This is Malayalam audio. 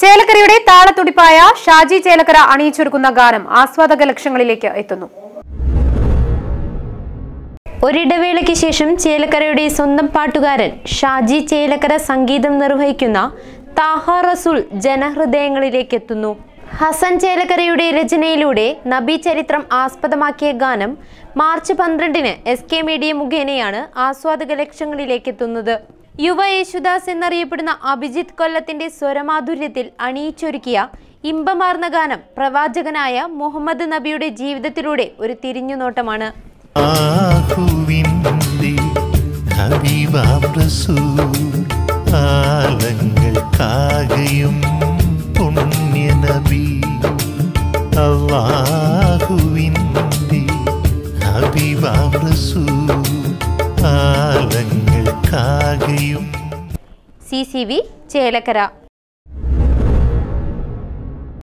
ചേലക്കരയുടെ താളത്തുടിപ്പായ ഷാജി ചേലക്കര അണിയിച്ചൊരുക്കുന്ന ഗാനം ആസ്വാദക ലക്ഷ്യങ്ങളിലേക്ക് എത്തുന്നു ഒരിടവേളയ്ക്ക് ശേഷം ചേലക്കരയുടെ സ്വന്തം പാട്ടുകാരൻ ഷാജി ചേലക്കര സംഗീതം നിർവഹിക്കുന്ന താഹ റസൂൽ ജനഹൃദയങ്ങളിലേക്ക് എത്തുന്നു ഹസൻ ചേലക്കരയുടെ രചനയിലൂടെ നബി ചരിത്രം ആസ്പദമാക്കിയ ഗാനം മാർച്ച് പന്ത്രണ്ടിന് എസ് കെ മീഡിയ മുഖേനയാണ് ആസ്വാദക ലക്ഷ്യങ്ങളിലേക്ക് എത്തുന്നത് യുവ യേശുദാസ് എന്നറിയപ്പെടുന്ന അഭിജിത്ത് കൊല്ലത്തിന്റെ സ്വരമാധുര്യത്തിൽ അണിയിച്ചൊരുക്കിയ ഇമ്പമാർന്ന ഗാനം പ്രവാചകനായ മുഹമ്മദ് നബിയുടെ ജീവിതത്തിലൂടെ ഒരു തിരിഞ്ഞുനോട്ടമാണ് ആഹുവിൻ്റെ ഹബീബാം റസൂൽ ആലങ്ങൾക്കാകയും പുണ്യനബി അള്ളാഹുവിൻ്റെ ഹബീബാം റസൂൽ ആലങ്ങൾക്കാകയും സി സി വി ചേലക്കര